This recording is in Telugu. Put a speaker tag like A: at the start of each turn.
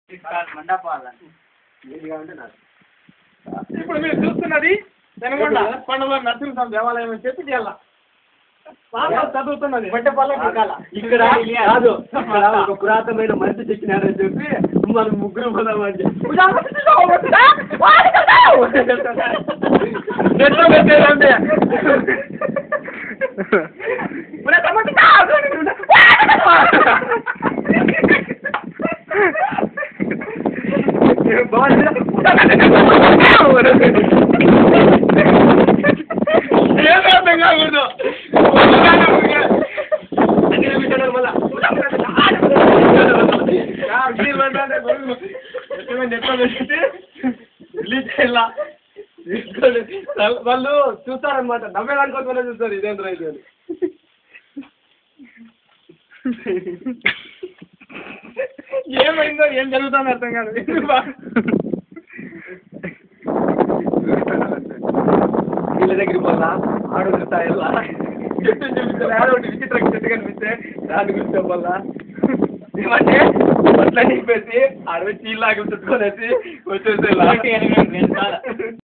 A: మండపాల
B: ఇప్పుడు మీరు చూస్తున్నది వెనకొండ కొండలో నరసింహస్వామి దేవాలయం అని చెప్పి చేయాల చదువుతున్నది
C: ఇక్కడ కాదు ఇక్కడ ఒక పురాతనమైన మనిషి చెప్పినారని చెప్పి మనం ముగ్గురు పోదామని చెప్పి
B: నెట్లో పెట్టేదంటే ఏం అర్థం కాకూడదు
C: వాళ్ళు చూస్తారనమాట నవ్వేదానికోసమే చూస్తారు ఇదేంద్ర ఇది అని
B: ఏమైందో ఏం జరుగుతుందో అర్థం కాదు
C: వీళ్ళ దగ్గరికి పోలా ఆడు స్థాయిలా చెట్టు చూపిస్తారు ఆడ ఒకటి విచిత్రంగా చెట్టు కనిపిస్తే దాని గురించి చెప్పాలా ఏమంటే అట్లా నింపేసి ఆడ వచ్చి ఇల్లాగి చుట్టుకొనేసి వచ్చేసి